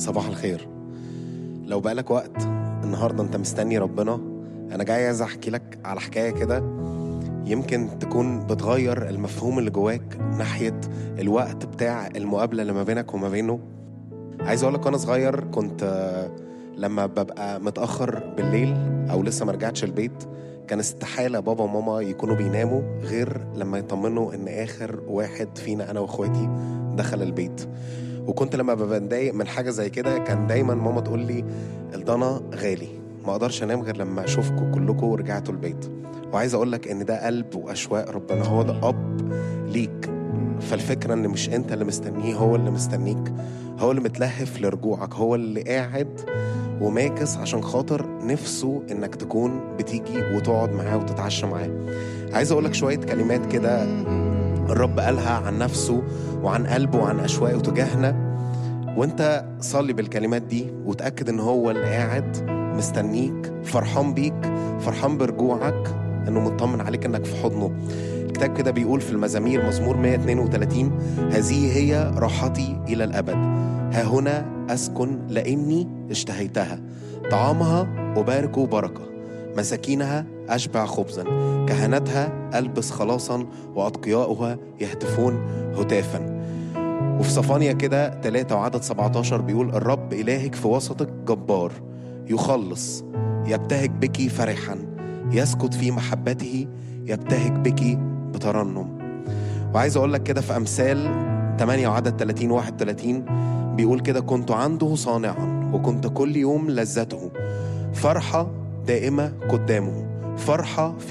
صباح الخير لو بقالك وقت النهارده انت مستني ربنا انا جاي عايز احكي لك على حكايه كده يمكن تكون بتغير المفهوم اللي جواك ناحيه الوقت بتاع المقابله اللي ما بينك وما بينه عايز اقول لك وانا صغير كنت آه، لما ببقى متاخر بالليل او لسه ما رجعتش البيت كان استحاله بابا وماما يكونوا بيناموا غير لما يطمنوا ان اخر واحد فينا انا واخواتي دخل البيت وكنت لما ببقى متضايق من حاجه زي كده كان دايما ماما تقول لي الضنا غالي ما اقدرش انام غير لما اشوفكم كلكم ورجعتوا البيت وعايز اقول لك ان ده قلب واشواق ربنا هو ده اب ليك فالفكره ان مش انت اللي مستنيه هو اللي مستنيك هو اللي متلهف لرجوعك هو اللي قاعد وماكس عشان خاطر نفسه انك تكون بتيجي وتقعد معاه وتتعشى معاه عايز اقول لك شويه كلمات كده الرب قالها عن نفسه وعن قلبه وعن اشواقه تجاهنا وانت صلي بالكلمات دي وتاكد ان هو اللي قاعد مستنيك فرحان بيك فرحان برجوعك انه مطمن عليك انك في حضنه الكتاب كده بيقول في المزامير مزمور 132 هذه هي راحتي الى الابد ها هنا اسكن لاني اشتهيتها طعامها ابارك بركه مساكينها اشبع خبزا كهنتها البس خلاصا واتقياؤها يهتفون هتافا وفي صفانيا كده 3 وعدد 17 بيقول الرب إلهك في وسطك جبار يخلص يبتهج بك فرحا يسكت في محبته يبتهج بك بترنم وعايز أقول لك كده في أمثال 8 وعدد 30 31 بيقول كده كنت عنده صانعا وكنت كل يوم لذته فرحة دائمة قدامه فرحة